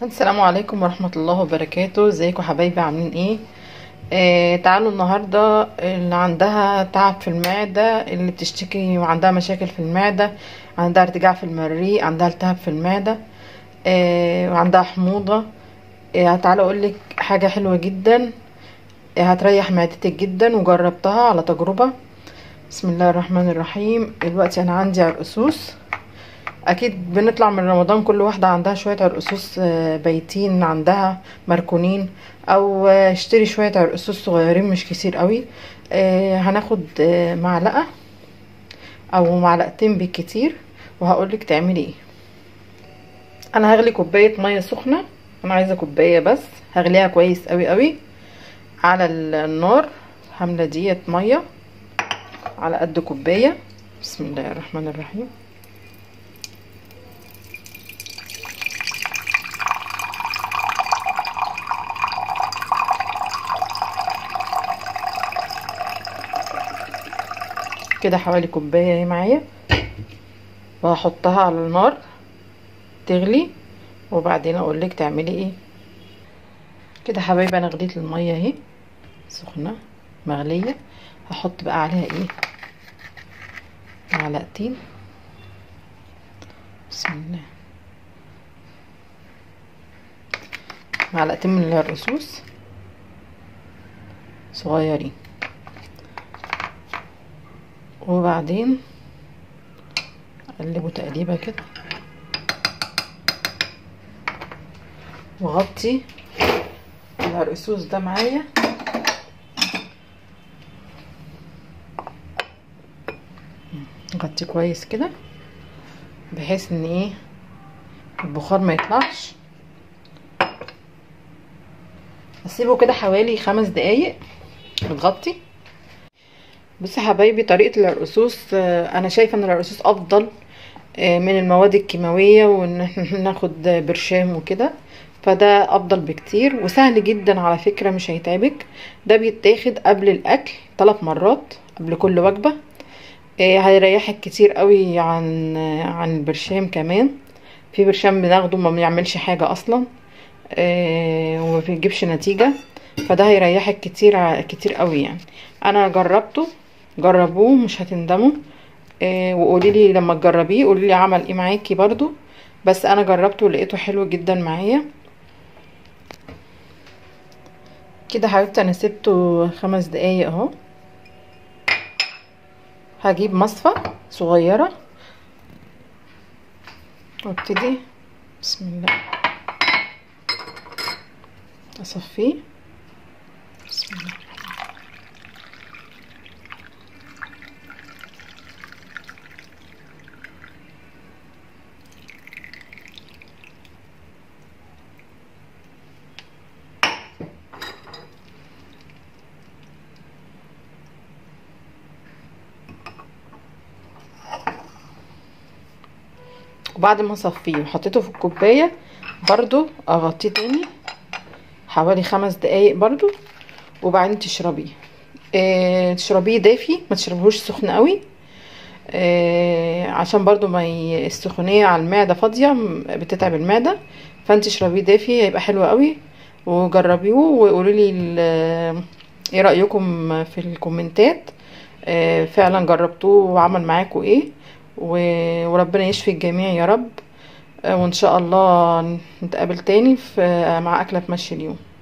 السلام عليكم ورحمة الله وبركاته ازيكم حبايبي عاملين ايه آه تعالوا النهاردة اللي عندها تعب في المعدة اللي بتشتكي وعندها مشاكل في المعدة عندها ارتجاع في المريء عندها التهاب في المعدة آه وعندها حموضة آه تعالوا اقولك حاجة حلوة جدا آه هتريح معدتك جدا وجربتها على تجربة بسم الله الرحمن الرحيم دلوقتي انا عندي عرقسوس اكيد بنطلع من رمضان كل واحده عندها شويه عرقسوس بايتين عندها مركونين او اشتري شويه عرقسوس صغيرين مش كتير قوي هناخد معلقه او معلقتين بالكتير وهقولك تعملي ايه انا هغلي كوبايه ميه سخنه انا عايزه كوبايه بس هغليها كويس قوي قوي على النار هامله ديت ميه على قد كوبايه بسم الله الرحمن الرحيم كده حوالي كوبايه اهي معايا وهحطها على النار تغلي وبعدين اقول لك تعملي ايه كده حبايبي انا غليت الميه اهي سخنه مغليه هحط بقى عليها ايه معلقتين بسم الله معلقتين من الرصوص صغيرين وبعدين اقلبه تقليبه كده واغطي العرقسوس ده معايا اغطيه كويس كده بحيث ان ايه البخار ما يطلعش اسيبه كده حوالي خمس دقايق متغطي بصي يا حبايبي طريقه العرقسوس انا شايفه ان العرقسوس افضل من المواد الكيماويه وان احنا ناخد برشام وكده فده افضل بكتير وسهل جدا على فكره مش هيتعبك ده بيتاخد قبل الاكل ثلاث مرات قبل كل وجبه هيريحك كتير قوي عن عن البرشام كمان في برشام بناخده ما بيعملش حاجه اصلا وما بيجيبش نتيجه فده هيريحك كتير كتير قوي يعني انا جربته جربوه مش هتندموا آه وقولي لي لما تجربيه قولي لي عمل ايه معاكي برضو بس انا جربته ولقيته حلو جدا معايا كده حبيبتي انا سبته خمس دقايق اهو هجيب مصفى صغيره وابتدي بسم الله اصفيه بسم الله وبعد ما اصفيه وحطيته في الكوبايه برضو اغطيه تاني حوالي خمس دقايق برضو وبعدين تشربيه اه تشربيه دافي ما تشربهوش سخن قوي اه عشان برضو ما السخونيه على المعده فاضيه بتتعب المعده فانت تشربيه دافي هيبقى حلو قوي وجربيه وقولوا لي ايه رايكم في الكومنتات اه فعلا جربتوه وعمل معاكم ايه وربنا يشفي الجميع يا رب وان شاء الله نتقابل تاني في مع اكله تمشي اليوم